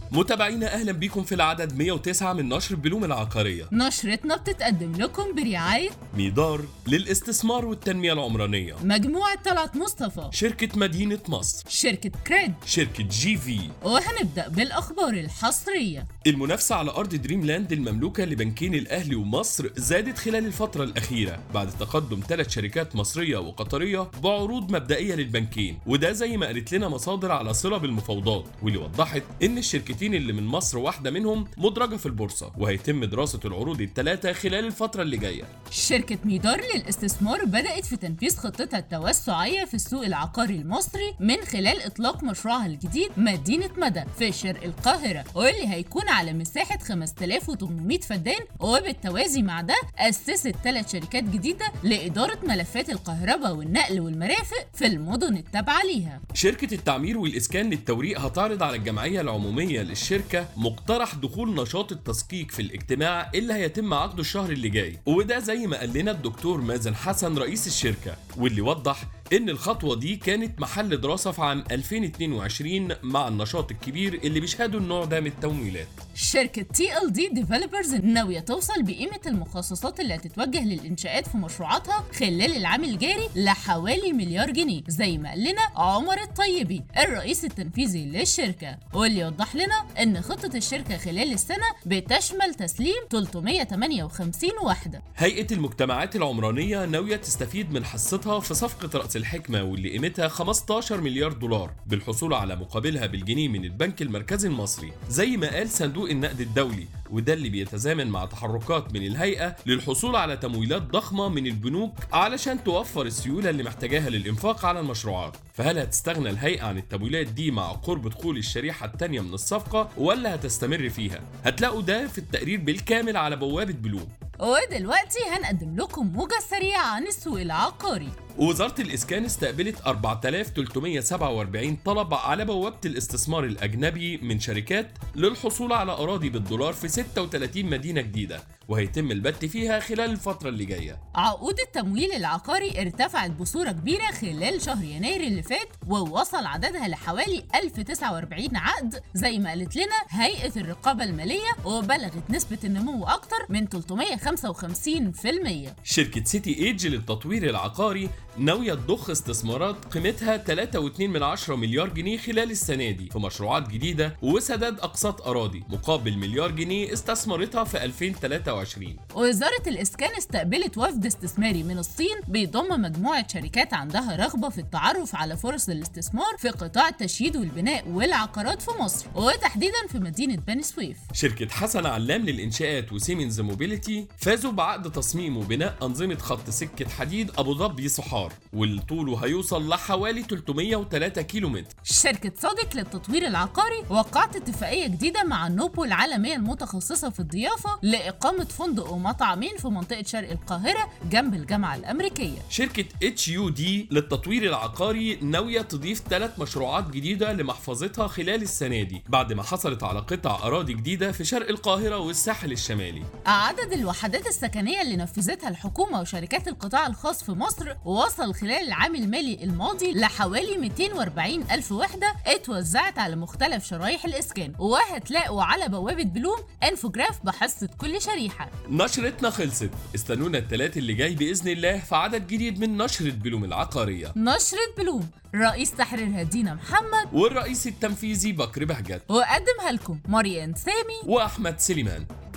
متابعينا اهلا بيكم في العدد 109 من نشر بلوم العقاريه نشرتنا بتتقدم لكم برعاية ميدار للاستثمار والتنميه العمرانيه مجموعة طلعت مصطفى شركه مدينه مصر شركة كريد شركه جي في وهنبدأ بالأخبار الحصرية المنافسة على أرض دريم لاند المملوكة لبنكين الأهلي ومصر زادت خلال الفترة الأخيرة بعد تقدم ثلاث شركات مصرية وقطرية بعروض مبدئية للبنكين وده زي ما قالت لنا مصادر على صلة بالمفاوضات واللي وضحت إن الشركتين اللي من مصر واحدة منهم مدرجة في البورصة وهيتم دراسة العروض الثلاثة خلال الفترة اللي جاية شركة ميدار للاستثمار بدأت في تنفيذ خطتها التوسعية في السوق العقاري المصري من خلال إطلاق مشروعها الجديد مدينة مدى في شرق القاهرة واللي هيكون على مساحة 5800 فدان وبالتوازي مع ده أسست ثلاث شركات جديدة لإدارة ملفات الكهرباء والنقل والمرافق في المدن التابعة ليها شركة التعمير والإسكان للتوريق هتعرض على الجمعية العمومية للشركة مقترح دخول نشاط التسقيق في الاجتماع اللي هيتم عقده الشهر اللي جاي وده زي ما قال لنا الدكتور مازن حسن رئيس الشركة واللي وضح إن الخطوة دي كانت محل دراسة في عام 2022 مع النشاط الكبير اللي بيشهدوا النوع ده من التمويلات شركة تي ال دي ديفلوبرز ناوية توصل بقيمة المخصصات اللي هتتوجه للإنشاءات في مشروعاتها خلال العام الجاري لحوالي مليار جنيه زي ما قال لنا عمر الطيبي الرئيس التنفيذي للشركة واللي يوضح لنا إن خطة الشركة خلال السنة بتشمل تسليم 358 وحدة هيئة المجتمعات العمرانية ناوية تستفيد من حصتها في صفقة رأس الحكمة واللي قيمتها 15 مليار دولار بالحصول على مقابلها بالجنيه من البنك المركزي المصري زي ما قال صندوق النقد الدولي وده اللي بيتزامن مع تحركات من الهيئة للحصول على تمويلات ضخمة من البنوك علشان توفر السيولة اللي محتاجاها للإنفاق على المشروعات فهل هتستغنى الهيئة عن التمويلات دي مع قرب دخول الشريحة التانية من الصفقة ولا هتستمر فيها هتلاقوا ده في التقرير بالكامل على بوابة بلوم ودلوقتي هنقدم لكم موجة سريعة عن السوق العقاري وزارة الإسكان استقبلت 4347 طلب على بوابة الاستثمار الأجنبي من شركات للحصول على أراضي بالدولار في 36 مدينة جديدة وهيتم البت فيها خلال الفترة اللي جاية عقود التمويل العقاري ارتفعت بصورة كبيرة خلال شهر يناير اللي فات ووصل عددها لحوالي 1049 عقد زي ما قالت لنا هيئة الرقابة المالية وبلغت نسبة النمو أكتر من 355% شركة سيتي ايدج للتطوير العقاري ناوية تضخ استثمارات قيمتها 3.2 من عشرة مليار جنيه خلال السنة دي في مشروعات جديدة وسداد أقساط أراضي مقابل مليار جنيه استثمرتها في 2023 وزارة الإسكان استقبلت وفد استثماري من الصين بيضم مجموعة شركات عندها رغبة في التعرف على فرص الاستثمار في قطاع التشييد والبناء والعقارات في مصر وتحديدا في مدينة بني سويف شركة حسن علام للإنشاءات وسيمنز موبيليتي فازوا بعقد تصميم وبناء أنظمة خط سكة حديد أبو ظبي صحار واللي طوله هيوصل لحوالي 303 كيلو متر شركة صادق للتطوير العقاري وقعت اتفاقية جديدة مع النوبو العالمية المتخصصة في الضيافة لإقامة فندق ومطعمين في منطقة شرق القاهرة جنب الجامعة الأمريكية شركة اتش يو دي للتطوير العقاري ناوية تضيف ثلاث مشروعات جديدة لمحفظتها خلال السنة دي بعد ما حصلت على قطع أراضي جديدة في شرق القاهرة والساحل الشمالي عدد الوحدات السكنية اللي نفذتها الحكومة وشركات القطاع الخاص في مصر وصل خلال العام المالي الماضي لحوالي 240 ألف وحدة اتوزعت على مختلف شرايح الإسكان وهتلاقوا على بوابة بلوم انفوجراف بحصة كل شريحة نشرتنا خلصت استنونا التلات اللي جاي بإذن الله في عدد جديد من نشرة بلوم العقارية نشرة بلوم رئيس تحريرها دينا محمد والرئيس التنفيذي بكر بهجت وقدمها لكم مريان سامي وأحمد سليمان